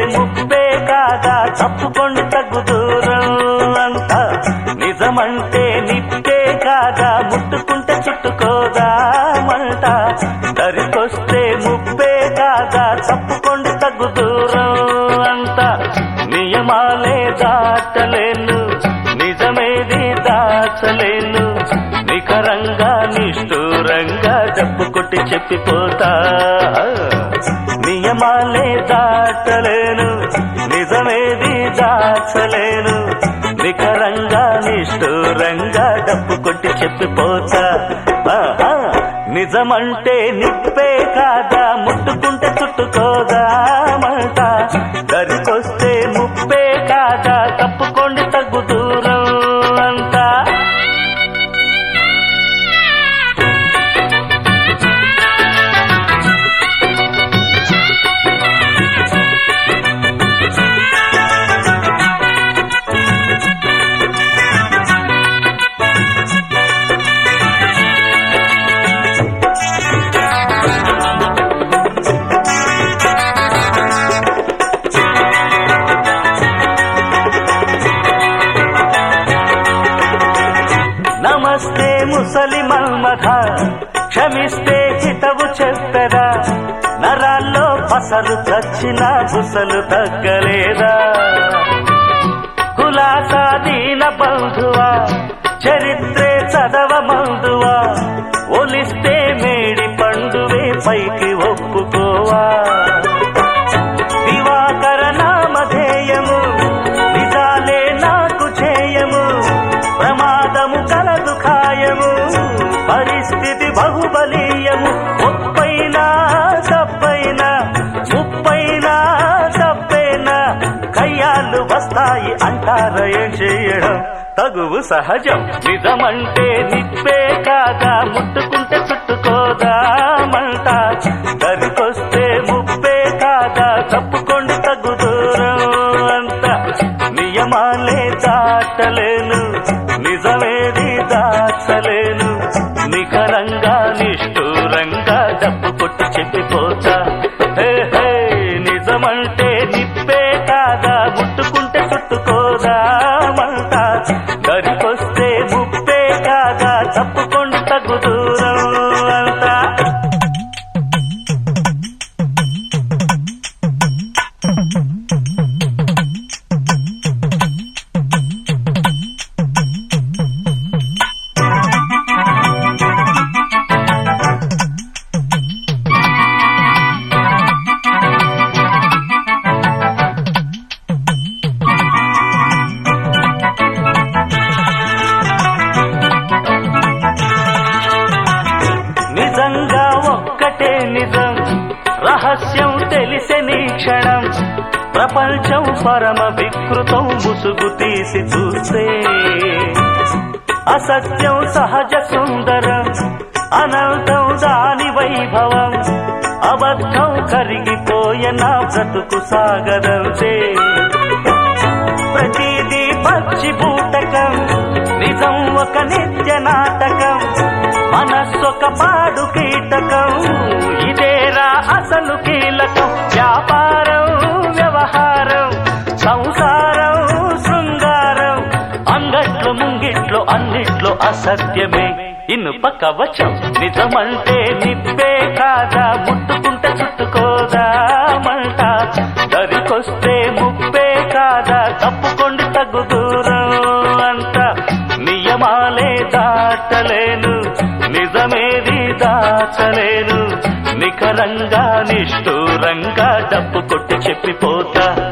ముప్పే కాదా తప్పుకోండి తగ్గు దూరం అంత నిజమంటే నిప్పే కాదా ముట్టుకుంటే చుట్టుకోదా మంట దరికొస్తే ముప్పే కాదా తప్పుకోండి తగ్గు దూరం అంత నియమాలే దాటలేను నిజమేది దాచలేను నికరంగా నిష్ఠూరంగా డబ్బు కొట్టి చెప్పిపోతా నియమాలే దాటలేను నిజమేది దాచలేను నికరంగా నిష్ఠూరంగా డబ్బు కొట్టి చెప్పిపోతా ఆహా. నిజమంటే నిప్పే కాదా ముట్టుకుంటే చుట్టుకోదా మాట దరికొస్తే ముప్పే కాదా తప్పుకోండి తగ్గు దూరం అంతా నమస్తే ముసలి మల్మథ క్షమిస్తే హితవు చెప్పెదా నరాల్లో పసలు చచ్చిన బుసలు తగ్గలేదా కులాసా దీన బంధువా చరిత్రే చదవ మందువా ఒలిస్తే మేడి పండువే పైకి ఒప్పుకోవా దివాకర నామధేయము నిజాలే నాకు చేయము ప్రమాదము కలదు ఖాయము పరిస్థితి బహుబలీయము ముప్పైనా తప్పైనా ముప్పైనా తప్పైనా కయ్యాలు వస్తాయి అంటార ఏం చేయడం తగువు సహజం నిజమంటే నిప్పే కాదా ముట్టుకుంటే చుట్టుకోదా మంట దరికొస్తే ముప్పే కాదా తప్పుకోండి తగ్గు దూరం అంత నియమాలే దాటలేను నిజమేది దాచలేను నికరంగా నిష్ఠూరంగా డబ్బు కొట్టి చెప్పిపోతా హే హే నిజమంటే నిప్పే కాదా ముట్టుకుంటే చుట్టుకోదా మంట దరికొస్తే ముప్పే కాదా తప్పుకోండి తగ్గు దూరం అంతా నిజంగా ఒక్కటే నిజం రహస్యం తెలిసే నీ క్షణం ప్రపంచం పరమ వికృతం ముసుగు తీసి చూస్తే అసత్యం సహజ సుందరం అనంతం దాని వైభవం అబద్ధం కరిగిపోయే నా బ్రతుకు సాగదంతే ప్రతిదీ పచ్చి బూటకం నిజం ఒక నిత్య నాటకం మనస్సొక పాడు కీటకం ఇదేరా అసలు కీలకం వ్యాపారం వ్యవహారం సంసారం శృంగారం అంగట్లో ముంగిట్లో అన్నిట్లో అసత్యమే ఇనుప కవచం నిజమంటే నిప్పే కాదా ముట్టుకుంటే చుట్టుకోదా మంట దరికొస్తే ముప్పే కాదా తప్పుకోండి తగ్గు దూరం అంత నియమాలే దాటలేను నిజమేది దాచలేను నికరంగా నిష్ఠూరంగా డబ్బు కొట్టి చెప్పిపోతా